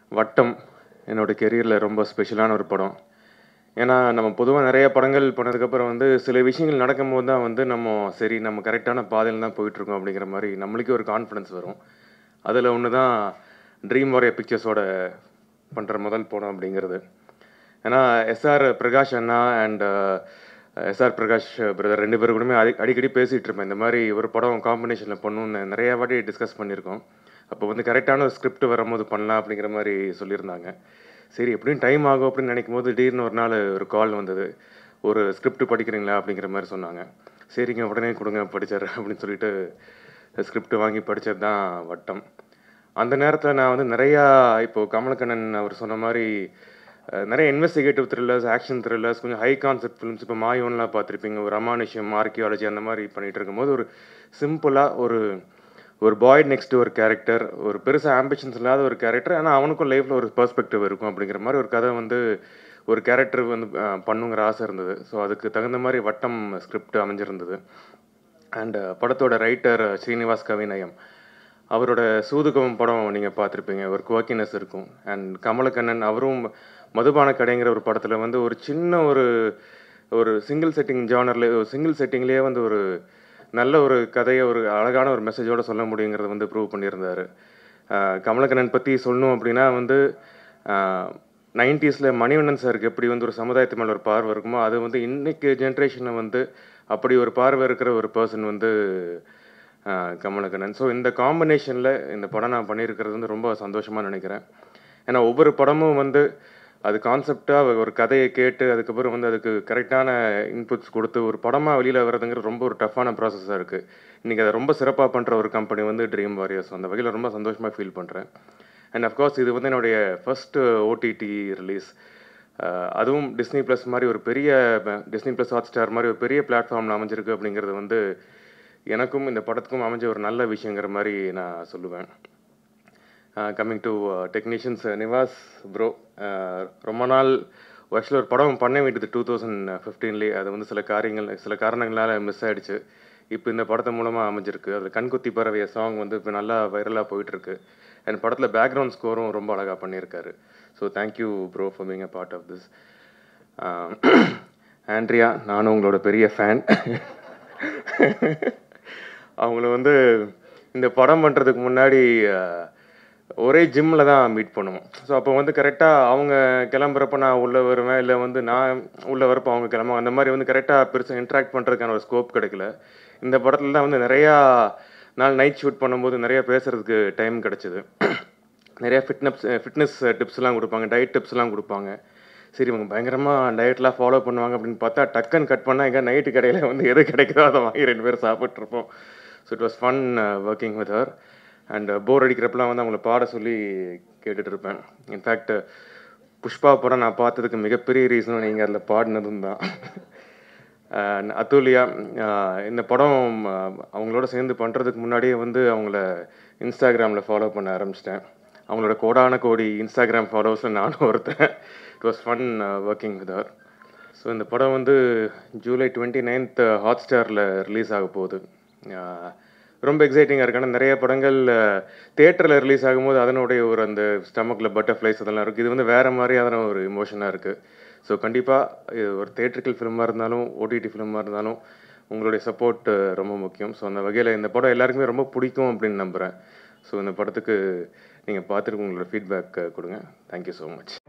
வட்டம் என்னோட கெரியரில் ரொம்ப ஸ்பெஷலான ஒரு படம் ஏன்னா நம்ம பொதுவாக நிறைய படங்கள் பண்ணதுக்கப்புறம் வந்து சில விஷயங்கள் நடக்கும்போது தான் வந்து நம்ம சரி நம்ம கரெக்டான பாதையில் தான் போயிட்டுருக்கோம் அப்படிங்கிற மாதிரி நம்மளுக்கே ஒரு கான்ஃபிடன்ஸ் வரும் அதில் ஒன்று தான் ட்ரீம் வாரியர் பிக்சர்ஸோட பண்ணுற முதல் படம் அப்படிங்கிறது ஏன்னா எஸ்ஆர் பிரகாஷ் அண்ணா அண்ட் எஸ்ஆர் பிரகாஷ் பிரதர் ரெண்டு பேரும் கூடமே அடி அடிக்கடி பேசிகிட்டு இருப்பேன் இந்த மாதிரி ஒரு படம் காம்பினேஷனில் பண்ணணும்னு நிறைய வாட்டி டிஸ்கஸ் பண்ணியிருக்கோம் அப்போ வந்து கரெக்டான ஒரு ஸ்கிரிப்ட் வரும்போது பண்ணலாம் அப்படிங்கிற மாதிரி சொல்லியிருந்தாங்க சரி எப்படியும் டைம் ஆகும் அப்படின்னு நினைக்கும் போது திடீர்னு ஒரு நாள் ஒரு கால் வந்தது ஒரு ஸ்கிரிப்ட் படிக்கிறீங்களா அப்படிங்கிற மாதிரி சொன்னாங்க சரிங்க உடனே கொடுங்க படிச்சார் அப்படின்னு சொல்லிட்டு ஸ்கிரிப்ட் வாங்கி படித்தது தான் வட்டம் அந்த நேரத்தில் நான் வந்து நிறையா இப்போது கமலக்கண்ணன் அவர் சொன்ன மாதிரி அஹ், நிறைய இன்வெஸ்டிகேட்டிவ் த்ரில்லர்ஸ் ஆக்ஷன் த்ரில்லர்ஸ் கொஞ்சம் ஹை கான்செப்ட் ஃபிலிம்ஸ் இப்போ மாயோன்லாம் பார்த்துருப்பீங்க ஒரு அமானுஷ்யம் ஆர்கியாலஜி அந்த மாதிரி பண்ணிட்டு இருக்கும்போது ஒரு சிம்பிளாக ஒரு ஒரு பாய் நெக்ஸ்ட் ஒரு கேரக்டர் ஒரு பெருசாக ஆம்பிஷன்ஸ் இல்லாத ஒரு கேரக்டர் ஆனால் அவனுக்கும் லைஃப்பில் ஒரு பெர்ஸ்பெக்டிவ் இருக்கும் அப்படிங்கிற மாதிரி ஒரு கதை வந்து ஒரு கேரக்டர் வந்து அஹ், பண்ணுங்கிற ஆசை இருந்தது ஸோ அதுக்கு தகுந்த மாதிரி வட்டம் ஸ்கிரிப்ட் அமைஞ்சிருந்தது அண்ட் படத்தோட ரைட்டர் ஸ்ரீனிவாஸ் கவிநயம் அவரோட சூதுகம் படம் நீங்கள் பார்த்துருப்பீங்க ஒரு குவாக்கினஸ் இருக்கும் அண்ட் கமலக்கண்ணன் அவரும் மதுபான கடைங்கிற ஒரு படத்தில் வந்து ஒரு சின்ன ஒரு ஒரு சிங்கிள் செட்டிங் ஜானரில் ஒரு சிங்கிள் செட்டிங்லேயே வந்து ஒரு நல்ல ஒரு கதையை ஒரு அழகான ஒரு மெசேஜோட சொல்ல முடியுங்கிறத வந்து ப்ரூவ் பண்ணியிருந்தார் ஆஹ் கமலக்கண்ணன் பற்றி சொல்லணும் அப்படின்னா வந்து நைன்டிஸில் மணிவண்ணன் சாருக்கு எப்படி வந்து ஒரு சமுதாயத்து மேலே ஒரு பார்வை இருக்குமோ அது வந்து இன்னைக்கு ஜென்ரேஷனில் வந்து அப்படி ஒரு பார்வை இருக்கிற ஒரு பர்சன் வந்து ஆஹ் கமலக்கண்ணன் ஸோ இந்த காம்பினேஷனில் இந்த படம் நான் பண்ணியிருக்கிறது வந்து ரொம்ப சந்தோஷமாக நினைக்கிறேன் ஏன்னா ஒவ்வொரு படமும் வந்து அது கான்செப்டாக ஒரு கதையை கேட்டு அதுக்கப்புறம் வந்து அதுக்கு கரெக்டான இன்புட்ஸ் கொடுத்து ஒரு படமாக வெளியில் வர்றதுங்கிறது ரொம்ப ஒரு டஃப்பான ப்ராசஸாக இருக்குது இன்றைக்கி அதை ரொம்ப சிறப்பாக பண்ணுற ஒரு கம்பெனி வந்து ட்ரீம் வாரியர்ஸ் அந்த வகையில் ரொம்ப சந்தோஷமாக ஃபீல் பண்ணுறேன் அண்ட் அஃப்கோர்ஸ் இது வந்து என்னுடைய ஃபர்ஸ்ட் ஓடிடி ரிலீஸ் அதுவும் டிஸ்னி ப்ளஸ் மாதிரி ஒரு பெரிய டிஸ்னி ப்ளஸ் ஹாட் ஸ்டார் மாதிரி ஒரு பெரிய பிளாட்ஃபார்மில் அமைஞ்சிருக்கு அப்படிங்கிறது வந்து எனக்கும் இந்த படத்துக்கும் அமைஞ்ச ஒரு நல்ல விஷயங்கிற மாதிரி நான் சொல்லுவேன் coming to technicians Nivas bro ரொம்ப நாள் ஆக்சுவலாக ஒரு படம் பண்ண வேண்டியது டூ தௌசண்ட் ஃபிஃப்டீன்லேயே அது வந்து சில காரியங்கள் சில காரணங்களால் மிஸ் ஆயிடுச்சு இப்போ இந்த படத்து மூலமாக அமைஞ்சிருக்கு அது கண்குத்தி பறவைய சாங் வந்து இப்போ நல்லா வைரலாக போயிட்டுருக்கு அண்ட் படத்தில் பேக்ரவுண்ட் ஸ்கோரும் ரொம்ப அழகாக பண்ணியிருக்காரு so thank you bro for being a part of this Andrea நானும் உங்களோட பெரிய ஃபேன் அவங்கள வந்து இந்த படம் பண்ணுறதுக்கு முன்னாடி அஹ், ஒரே ஜிம்மில் தான் மீட் பண்ணுவோம் ஸோ அப்போ வந்து கரெக்டாக அவங்க கிளம்புறப்ப நான் உள்ளே வருவேன் இல்லை வந்து நான் உள்ளே வரப்போ அவங்க கிளம்புவாங்க அந்த மாதிரி வந்து கரெக்டாக பெருசாக இன்ட்ராக்ட் பண்ணுறதுக்கான ஒரு ஸ்கோப் கிடைக்கல இந்த படத்தில் தான் வந்து நிறையா நாள் நைட் ஷூட் பண்ணும்போது நிறைய பேசுகிறதுக்கு டைம் கிடச்சிது நிறைய ஃபிட்னஸ் ஃபிட்னஸ் டிப்ஸ்லாம் கொடுப்பாங்க டயட் டிப்ஸ்லாம் கொடுப்பாங்க சரி இவங்க பயங்கரமாக டயட்லாம் ஃபாலோ பண்ணுவாங்க அப்படின்னு பார்த்தா டக்குன்னு கட் பண்ணால் எங்கே நைட்டு கடையில் வந்து எது கிடைக்குதோ அதை வாங்கி ரெண்டு பேரும் சாப்பிட்ருப்போம் so it was fun working with her and bore அடிக்கிறப்பெல்லாம் வந்து அவங்கள பாட சொல்லி கேட்டுட்டு இருப்பேன் இன்ஃபேக்ட் புஷ்பா படம் நான் பார்த்ததுக்கு மிகப்பெரிய ரீசனும் நீங்கள் அதில் பாடினதும் தான் அஹ் அத்துலியா அஹ் இந்த படம் அஹ் அவங்களோட சேர்ந்து பண்ணுறதுக்கு முன்னாடியே வந்து அவங்கள இன்ஸ்டாகிராமில் ஃபாலோ பண்ண ஆரம்பிச்சிட்டேன் அவங்களோட கோடான கோடி இன்ஸ்டாகிராம் ஃபாலோவர்ஸில் நானும் ஒருத்தன் it was fun working with her so இந்த படம் வந்து ஜூலை டுவெண்ட்டி நைன்த் ஹாட் ஸ்டாரில் ரிலீஸ் ஆக போகுது அஹ் ரொம்ப எக்ஸைட்டிங்காக இருக்கு ஆனால் நிறைய படங்கள் தேட்டரில் ரிலீஸ் ஆகும்போது அதனுடைய ஒரு அந்த ஸ்டமக்கில் பட்டர்ஃப்ளைஸ் அதெல்லாம் இருக்குது இது வந்து வேறு மாதிரியான ஒரு இமோஷனாக இருக்குது ஸோ கண்டிப்பாக இது ஒரு தேட்ரிக்கல் ஃபிலிமாக இருந்தாலும் ஓடிடி ஃபிலிமாக இருந்தாலும் உங்களுடைய சப்போர்ட் ரொம்ப முக்கியம் ஸோ அந்த வகையில் இந்த படம் எல்லாருக்குமே ரொம்ப பிடிக்கும் அப்படின்னு நம்புகிறேன் ஸோ இந்த படத்துக்கு நீங்கள் பார்த்துட்டு உங்களோட ஃபீட்பேக் கொடுங்க தேங்க்யூ ஸோ மச்